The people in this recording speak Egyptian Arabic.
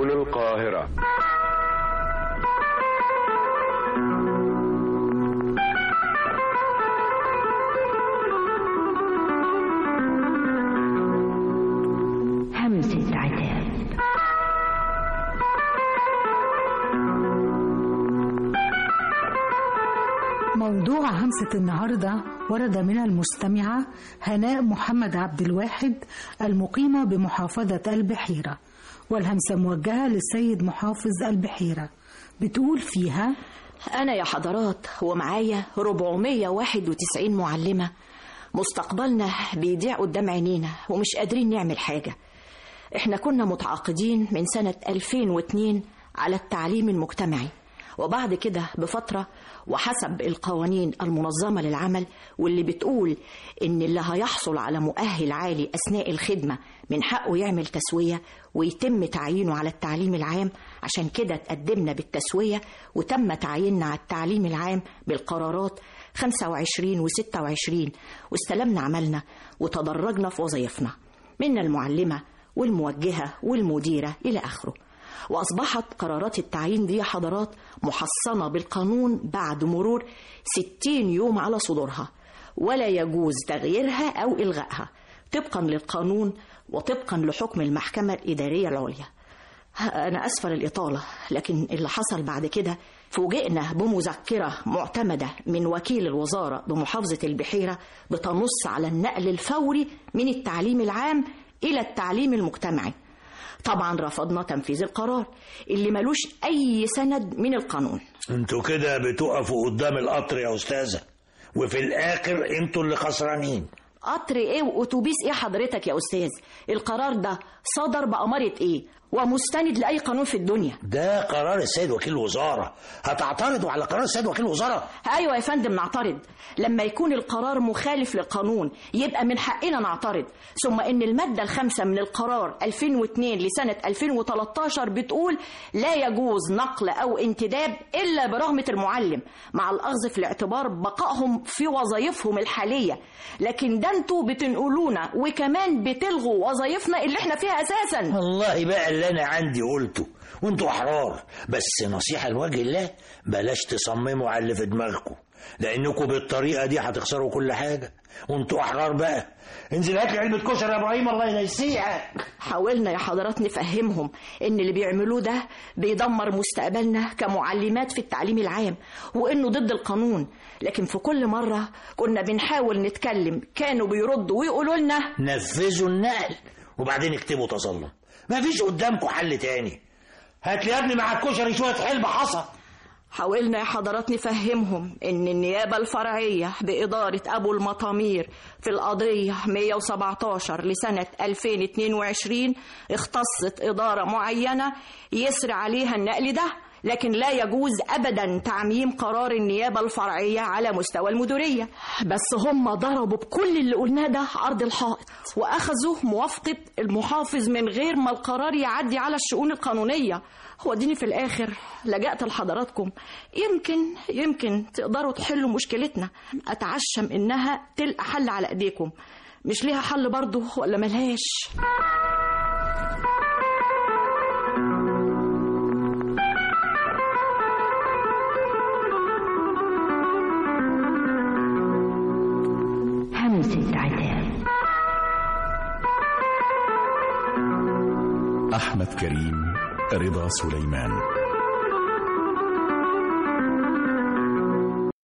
سبل القاهرة همسة عتاب موضوع همسة النهاردة ورد من المستمعة هناء محمد عبد الواحد المقيمة بمحافظة البحيرة والهمسة موجهة للسيد محافظ البحيرة بتقول فيها أنا يا حضرات ومعايا 491 معلمة مستقبلنا بيضيع قدام عينينا ومش قادرين نعمل حاجة احنا كنا متعاقدين من سنة 2002 على التعليم المجتمعي وبعد كده بفترة وحسب القوانين المنظمة للعمل واللي بتقول إن اللي هيحصل على مؤهل عالي أثناء الخدمة من حقه يعمل تسوية ويتم تعيينه على التعليم العام عشان كده تقدمنا بالتسوية وتم تعييننا على التعليم العام بالقرارات 25 و 26 واستلمنا عملنا وتدرجنا في وظائفنا منا المعلمة والموجهة والمديرة إلى آخره وأصبحت قرارات التعيين دي حضرات محصنة بالقانون بعد مرور 60 يوم على صدورها ولا يجوز تغييرها أو إلغائها طبقا للقانون وطبقا لحكم المحكمة الإدارية العليا أنا أسفة للإطالة لكن اللي حصل بعد كده فوجئنا بمذكرة معتمدة من وكيل الوزارة بمحافظة البحيرة بتنص على النقل الفوري من التعليم العام إلى التعليم المجتمعي طبعا رفضنا تنفيذ القرار اللي ملوش أي سند من القانون انتوا كده بتقفوا قدام القطر يا أستاذة وفي الآخر انتوا اللي خسرانين قطر ايه واتوبيس ايه حضرتك يا استاذ القرار ده صدر بأمارة ايه ومستند لأي قانون في الدنيا ده قرار السيد وكيل الوزارة هتعترضوا على قرار السيد وكيل الوزارة ايوه يا فندم نعترض لما يكون القرار مخالف للقانون يبقى من حقنا نعترض ثم ان الماده الخامسه من القرار 2002 لسنه 2013 بتقول لا يجوز نقل او انتداب الا برغمه المعلم مع الاخذ في الاعتبار بقائهم في وظائفهم الحاليه لكن ده انتوا بتنقلونا وكمان بتلغوا وظائفنا اللي احنا فيها اساسا والله بقى اللي انا عندي قلته وانتوا احرار بس نصيحة لوجه الله بلاش تصمموا على اللي في دماغكم لانكم بالطريقة دي هتخسروا كل حاجة وانتوا احرار بقى انزل هات لي علبة كشري يا ابراهيم الله ينسيها حاولنا يا حضرات نفهمهم ان اللي بيعملوه ده بيدمر مستقبلنا كمعلمات في التعليم العام وانه ضد القانون لكن في كل مرة كنا بنحاول نتكلم كانوا بيردوا ويقولوا لنا نفذوا النقل وبعدين اكتبوا تظلم مفيش قدامكم حل تاني هات لي يا ابني مع الكشري شوية حلبة حصى حاولنا يا حضرات نفهمهم ان النيابة الفرعية بإدارة أبو المطامير في القضية 117 لسنة 2022 اختصت إدارة معينة يسري عليها النقل ده لكن لا يجوز أبدا تعميم قرار النيابة الفرعية على مستوى المديرية بس هم ضربوا بكل اللي قلناه ده عرض الحائط وأخذوا موافقة المحافظ من غير ما القرار يعدي على الشؤون القانونية وديني في الآخر لجأت لحضراتكم يمكن يمكن تقدروا تحلوا مشكلتنا أتعشم إنها تلقى حل على إيديكم مش ليها حل برضه ولا ملهاش همسة عتاب أحمد كريم رضا سليمان